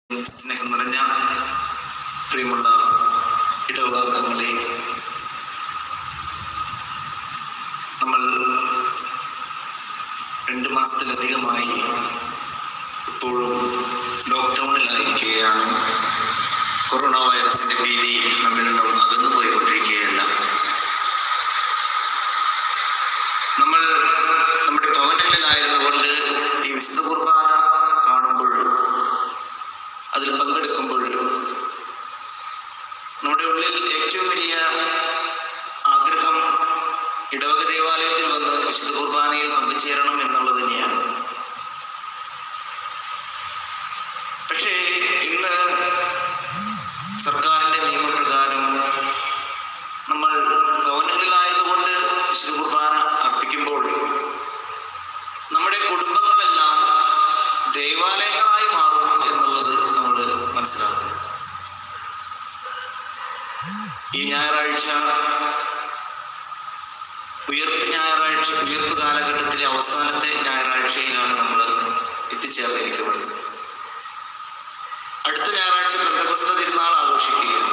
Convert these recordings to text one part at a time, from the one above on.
സ്നേഹം നിറഞ്ഞ പ്രിയമുള്ള ഇടവകാംഗങ്ങളെ നമ്മൾ രണ്ട് മാസത്തിലധികമായി ഇപ്പോഴും ലോക്ക്ഡൗണിലായിരിക്കുകയാണ് കൊറോണ വൈറസിന്റെ ഭീതി നമ്മിൽ നിന്നും അകന്നു പോയിക്കൊണ്ടിരിക്കുകയല്ല നമ്മൾ നമ്മുടെ ഭവനങ്ങളിലായിരുന്നുകൊണ്ട് ഈ വിശുദ്ധ കുർബാന കാണുമ്പോൾ അതിൽ പങ്കെടുക്കുമ്പോൾ നമ്മുടെ ഉള്ളിൽ ഏറ്റവും വലിയ ആഗ്രഹം ഇടവക ദേവാലയത്തിൽ വന്ന് വിശുദ്ധ കുർബാനയിൽ പങ്കുചേരണം എന്നുള്ളത് തന്നെയാണ് പക്ഷേ ഇന്ന് സർക്കാരിന്റെ നിയമപ്രകാരം നമ്മൾ ഭവനങ്ങളിലായതുകൊണ്ട് വിശുദ്ധ കുർബാന അർപ്പിക്കുമ്പോൾ നമ്മുടെ കുടുംബങ്ങളെല്ലാം ദേവാലയങ്ങളായി മാറും എന്നുള്ളത് നമ്മൾ മനസ്സിലാക്കുന്നു ഈ ഞായറാഴ്ച ഉയർപ്പ് ഞായറാഴ്ച ഉയർപ്പ് കാലഘട്ടത്തിലെ അവസാനത്തെ ഞായറാഴ്ചയിലാണ് നമ്മൾ എത്തിച്ചേർന്നിരിക്കുന്നത് അടുത്ത ഞായറാഴ്ച ബന്ധകസ്ത തിരുനാൾ ആഘോഷിക്കുകയാണ്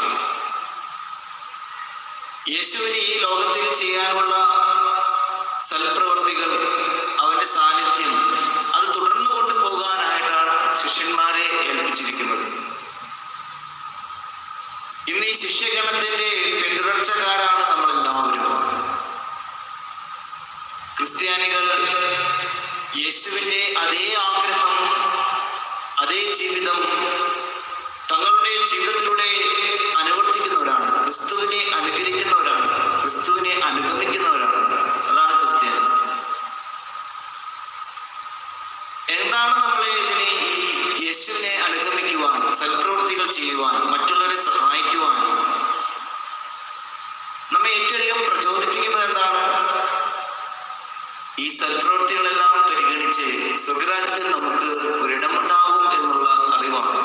യേശുവിന് ഈ ലോകത്തിൽ ചെയ്യാനുള്ള സൽപ്രവർത്തികൾ അവന്റെ സാന്നിധ്യം അത് തുടർന്നു കൊണ്ടുപോകാനായിട്ടാണ് ശിഷ്യന്മാരെ ഏൽപ്പിച്ചിരിക്കുന്നത് ഇന്ന് ഈ ശിഷ്യഗണത്തിന്റെ പിന്തുടർച്ചക്കാരാണ് നമ്മൾ എല്ലാവരും ക്രിസ്ത്യാനികൾ യേശുവിന്റെ അതേ ആഗ്രഹം അതേ ജീവിതം തങ്ങളുടെ ജീവിതത്തിലൂടെ അനുവർത്തിക്കുന്നവരാണ് ക്രിസ്തുവിനെ അനുകരിക്കുന്നവരാണ് ക്രിസ്തുവിനെ അനുഗമിക്കുന്നവരാണ് അതാണ് ക്രിസ്ത്യാനി എന്താണ് നമ്മളെ ഇതിനെ ഈ യേശുവിനെ അനുഗമിക്കുവാൻ സൽപ്രവൃത്തികൾ ചെയ്യുവാൻ മറ്റുള്ളവരെ സഹായിക്കുവാൻ നമ്മെ ഏറ്റവും അധികം പ്രചോദിപ്പിക്കുന്നത് എന്താണ് ഈ സൽപ്രവൃത്തികളെല്ലാം പരിഗണിച്ച് സ്വർഗരാജ്യത്തിൽ നമുക്ക് ഒരിടമുണ്ടാകും എന്നുള്ള അറിവാണ്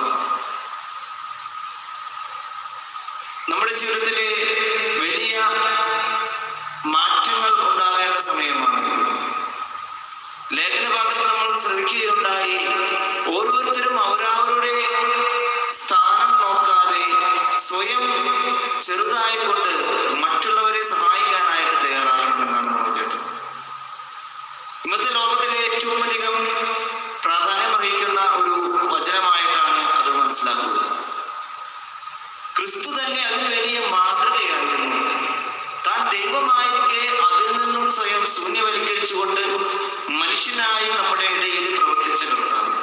നമ്മുടെ ജീവിതത്തിലെ വലിയ മാറ്റങ്ങൾ ഉണ്ടാകേണ്ട സമയമാണ് ലേഖന ഭാഗത്ത് നമ്മൾ ശ്രമിക്കുകയുണ്ടായി ഓരോരുത്തരും അവരവരുടെ സ്ഥാനം നോക്കാതെ സ്വയം ചെറുതായിക്കൊണ്ട് മറ്റുള്ളവരെ സഹായിക്കാനായിട്ട് തയ്യാറാകണമെന്നാണ് നമ്മൾ കേട്ടത് ഇന്നത്തെ ലോകത്തിലെ ഏറ്റവും അധികം പ്രാധാന്യം അർഹിക്കുന്ന ഒരു വചനമായിട്ടാണ് അത് മനസ്സിലാക്കുന്നത് ക്രിസ്തു തന്നെ അതിന് വലിയ മാതൃകയായിരുന്നു താൻ ദൈവമായിരിക്കെ അതിൽ നിന്നും സ്വയം ശൂന്യവൽക്കരിച്ചുകൊണ്ട് മനുഷ്യനായി നമ്മുടെ ഇടയിൽ പ്രവർത്തിച്ച കർത്താവ്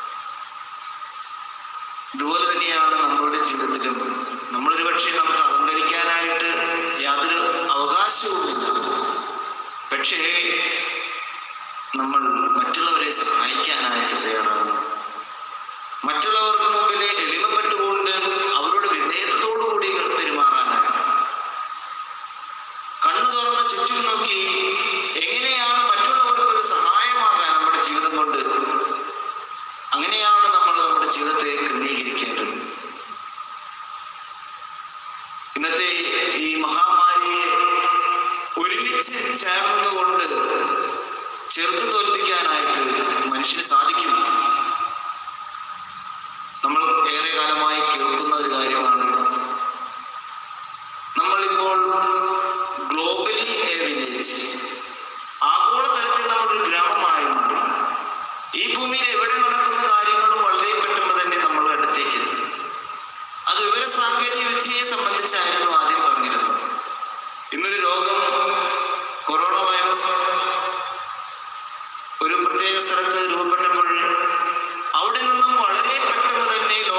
ഇതുപോലെ തന്നെയാണ് നമ്മളുടെ ജീവിതത്തിലും നമ്മളൊരു പക്ഷേ നമുക്ക് അഹങ്കരിക്കാനായിട്ട് യാതൊരു അവകാശവുമില്ല പക്ഷേ നമ്മൾ മറ്റുള്ളവരെ സഹായിക്കാനായിട്ട് തയ്യാറാകണം മറ്റുള്ളവർക്ക് മുമ്പിൽ എളിമപ്പെട്ടുകൊണ്ട് അവരോട് വിധേയത്വത്തോടുകൂടി പെരുമാറാനായിട്ട് കണ്ണു തുറന്ന് ചുറ്റും നോക്കി എങ്ങനെയാണ് മറ്റുള്ളവർക്ക് ഒരു സഹായമാകാൻ നമ്മുടെ ജീവിതം കൊണ്ട് അങ്ങനെയാണ് നമ്മൾ നമ്മുടെ ജീവിതത്തെ ക്രമീകരിക്കേണ്ടത് ഇന്നത്തെ ഈ മഹാമാരിയെ ഒരുമിച്ച് ചേർന്നുകൊണ്ട് ചെറുത്ത് തോൽപ്പിക്കാനായിട്ട് മനുഷ്യന് സാധിക്കും നമ്മൾ ഏറെ കാലമായി കേൾക്കുന്ന ഒരു കാര്യമാണ് നമ്മളിപ്പോൾ ഗ്ലോബലി എ വില്ലേജ് ആഗോളതലത്തിൽ നമ്മളൊരു ഗ്രാമമായി മാറി ഈ ഭൂമിയിൽ എവിടെ നടക്കുന്ന കാര്യങ്ങളും വളരെ പെട്ടെന്ന് തന്നെ നമ്മളുടെ അടുത്തേക്ക് എത്തി അത് വിവര സാങ്കേതിക വിദ്യയെ സംബന്ധിച്ചായിരുന്നു ആദ്യം പറഞ്ഞിരുന്നത് ഇന്നൊരു രോഗം കൊറോണ വൈറസ് ഒരു പ്രത്യേക സ്ഥലത്ത് രൂപപ്പെട്ടപ്പോൾ അവിടെ നിന്നും വളരെ പെട്ടെന്ന് തന്നെ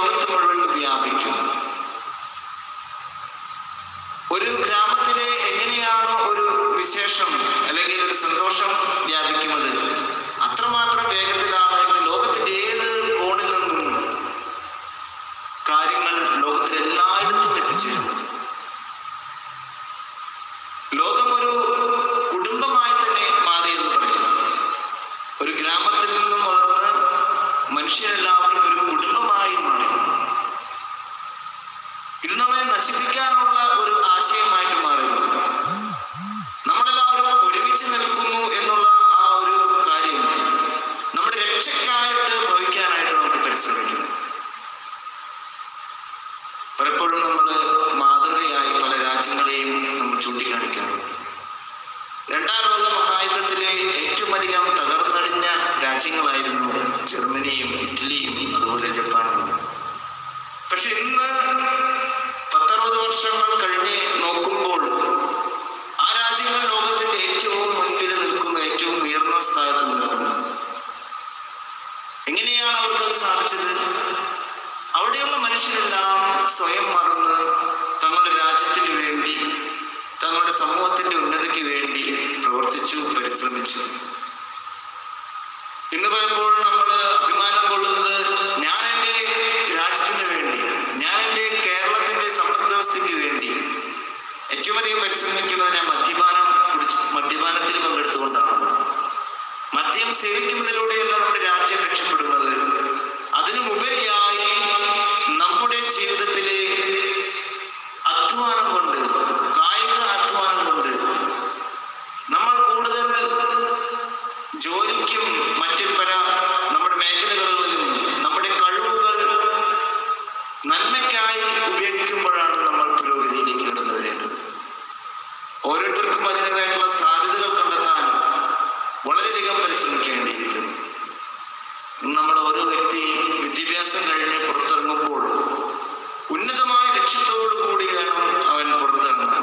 പലപ്പോഴും നമ്മൾ മാതൃകയായി പല രാജ്യങ്ങളെയും നമ്മൾ ചൂണ്ടിക്കാണിക്കാറുണ്ട് രണ്ടാം ലോക മഹായുദ്ധത്തിലെ ഏറ്റവും അധികം തകർന്നടിഞ്ഞ രാജ്യങ്ങളായിരുന്നു ജർമ്മനിയും ഇറ്റലിയും അതുപോലെ ജപ്പാനും പക്ഷെ ഇന്ന് പത്തറുപത് വർഷങ്ങൾ കഴിഞ്ഞ് നോക്കുമ്പോൾ ആ രാജ്യങ്ങൾ ലോകത്തിന്റെ ഏറ്റവും മുൻപിൽ നിൽക്കുന്ന ഏറ്റവും ഉയർന്ന സ്ഥാനത്ത് നിൽക്കുന്നു എങ്ങനെയാണ് അവർക്ക് അത് സാധിച്ചത് അവിടെയുള്ള മനുഷ്യരെല്ലാം സ്വയം മറന്ന് തങ്ങളുടെ രാജ്യത്തിന് വേണ്ടി തങ്ങളുടെ സമൂഹത്തിന്റെ ഉന്നതിക്ക് വേണ്ടി പ്രവർത്തിച്ചു പരിശ്രമിച്ചു ഇന്ന് പലപ്പോഴും നമ്മൾ അഭിമാനം കൊള്ളുന്നത് ഞാൻ എൻ്റെ രാജ്യത്തിന് വേണ്ടി ഞാൻ എൻ്റെ കേരളത്തിന്റെ സമ്പദ് വ്യവസ്ഥയ്ക്ക് വേണ്ടി ഏറ്റവും അധികം പരിശ്രമിക്കുന്നത് ഞാൻ മദ്യപാനം കുടിച്ച് മദ്യപാനത്തിൽ പങ്കെടുത്തുകൊണ്ടാണ് മദ്യം സേവിക്കുന്നതിലൂടെയല്ല നമ്മുടെ രാജ്യം രക്ഷപ്പെടുന്നത് അതിനുമുപരിയായി നമ്മുടെ ജീവിതത്തിലെ അധ്വാനം കൊണ്ട് കായിക അധ്വാനം കൊണ്ട് നമ്മൾ കൂടുതൽ ജോലിക്കും മറ്റ് പല നമ്മുടെ മേഖലകളിലും നമ്മുടെ കഴിവുകൾ നന്മയ്ക്കായി ഉപയോഗിക്കുമ്പോഴാണ് നമ്മൾ പുരോഗതിയിലേക്ക് കടന്നു വരേണ്ടത് ഓരോരുത്തർക്കും അതിൻ്റെതായിട്ടുള്ള സാധ്യതകൾ കണ്ടെത്താൻ വളരെയധികം പരിശ്രമിക്കേണ്ടിയിരിക്കുന്നു ഇന്ന് നമ്മൾ ഓരോ വ്യക്തി വിദ്യാഭ്യാസം കഴിഞ്ഞ് പുറത്തിറങ്ങുമ്പോൾ ഉന്നതമായ ലക്ഷ്യത്തോടു കൂടി വേണം അവൻ പുറത്തിറങ്ങാൻ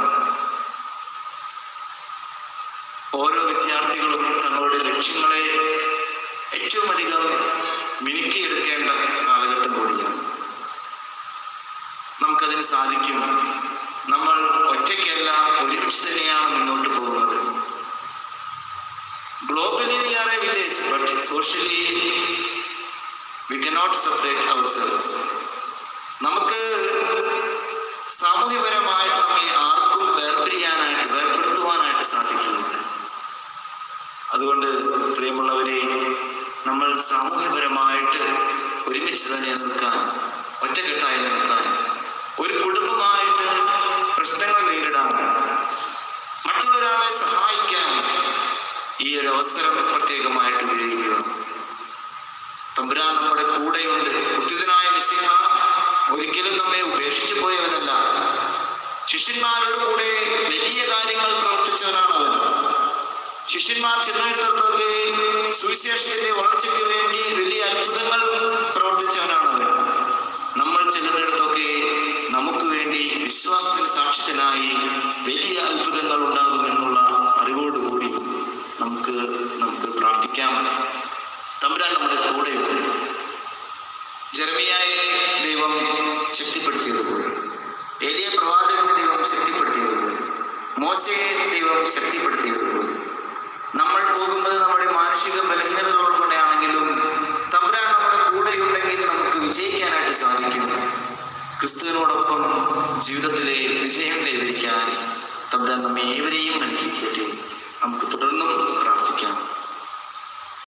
ഓരോ വിദ്യാർത്ഥികളും തങ്ങളുടെ ലക്ഷ്യങ്ങളെ ഏറ്റവും അധികം മിനുക്കിയെടുക്കേണ്ട കാലഘട്ടം കൂടിയാണ് നമുക്കതിന് സാധിക്കും നമ്മൾ ഒറ്റയ്ക്കല്ല ഒരുമിച്ച് തന്നെയാണ് മുന്നോട്ട് പോകുന്നത് globally we are a village but socially we cannot separate ourselves നമുക്ക് സാമൂഹ്യപരമായിട്ട് നമ്മെ ആർക്കും വേർപിരിയാനായിട്ട് വേർപെടുത്തുവാനായിട്ട് സാധിക്കുന്നില്ല അതുകൊണ്ട് പ്രിയമുള്ളവരെ നമ്മൾ സാമൂഹ്യപരമായിട്ട് ഒരുമിച്ച് തന്നെ നിൽക്കാൻ ഒറ്റക്കെട്ടായി നിൽക്കാൻ ഒരു കുടുംബമായിട്ട് പ്രശ്നങ്ങൾ നേരിടാൻ മറ്റൊരാളെ സഹായിക്കാൻ ഈ ഒരു അവസരം പ്രത്യേകമായിട്ട് ഉപയോഗിക്കുക തമ്പുരാൻ നമ്മുടെ കൂടെയുണ്ട് ഉത്തിതനായ മിശിഹ ഒരിക്കലും നമ്മെ ഉപേക്ഷിച്ചു പോയവനല്ല ശിഷ്യന്മാരുടെ കൂടെ വലിയ കാര്യങ്ങൾ പ്രവർത്തിച്ചവനാണ് അവൻ ശിഷ്യന്മാർ ചെന്നിടത്തൊക്കെ സുവിശേഷത്തിന്റെ വളർച്ചയ്ക്ക് വേണ്ടി വലിയ അത്ഭുതങ്ങൾ പ്രവർത്തിച്ചവനാണ് അവൻ നമ്മൾ ചെല്ലുന്നിടത്തൊക്കെ നമുക്ക് വേണ്ടി വിശ്വാസത്തിന് സാക്ഷ്യത്തിനായി വലിയ അത്ഭുതങ്ങൾ ഉണ്ടാകുമെന്നുള്ള അറിവോടുകൂടി നമുക്ക് നമുക്ക് പ്രാർത്ഥിക്കാം തമ്പുരാൻ നമ്മുടെ കൂടെയുണ്ട് ജെറമിയായെ ദൈവം ശക്തിപ്പെടുത്തിയതുപോലെ ഏലിയ പ്രവാചകനെ ദൈവം ശക്തിപ്പെടുത്തിയതുപോലെ മോശയെ ദൈവം ശക്തിപ്പെടുത്തിയതുപോലെ നമ്മൾ പോകുന്നത് നമ്മുടെ മാനസിക ബലഹീനതകളോടുകൂടെയാണെങ്കിലും തമ്പുരാൻ നമ്മുടെ കൂടെയുണ്ടെങ്കിൽ നമുക്ക് വിജയിക്കാനായിട്ട് സാധിക്കും ക്രിസ്തുവിനോടൊപ്പം ജീവിതത്തിലെ വിജയം കൈവരിക്കാൻ തമ്പുരാൻ നമ്മെ ഏവരെയും അനുഗ്രഹിക്കട്ടെ നമുക്ക് തുടർന്നും